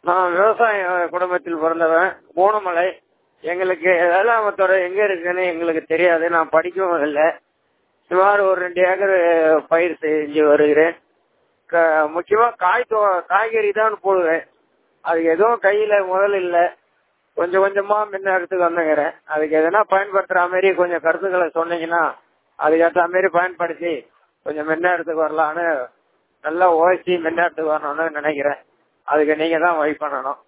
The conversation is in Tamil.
நான் விவசாய குடும்பத்தில் பிறந்தவன் மூணுமலை எங்களுக்கு வேளாமத்துறை எங்க இருக்குன்னு எங்களுக்கு தெரியாது நான் படிக்கவும் இல்லை சுமார் ஒரு ரெண்டு ஏக்கர் பயிர் செஞ்சு வருகிறேன் க- முக்கியமா காய் தோ- காய்கறி தான் போடுவேன் அது எதுவும் கையில முதல் இல்ல கொஞ்சம் கொஞ்சமா முன்ன எடுத்துக்கு வந்துங்கிறேன் அதுக்கு எதனா பயன்படுத்துற மாதிரி கொஞ்சம் கருத்துக்களை சொன்னீங்கன்னா அதுக்கேற்ற மாதிரி பயன்படுத்தி கொஞ்சம் முன்ன எடுத்துக்கு வரலான்னு நல்லா ஓசி முன்ன எடுத்துக்கு வரணும்னு நினைக்கிறேன் அதுக்கு நீங்க தான் வழி பண்ணணும்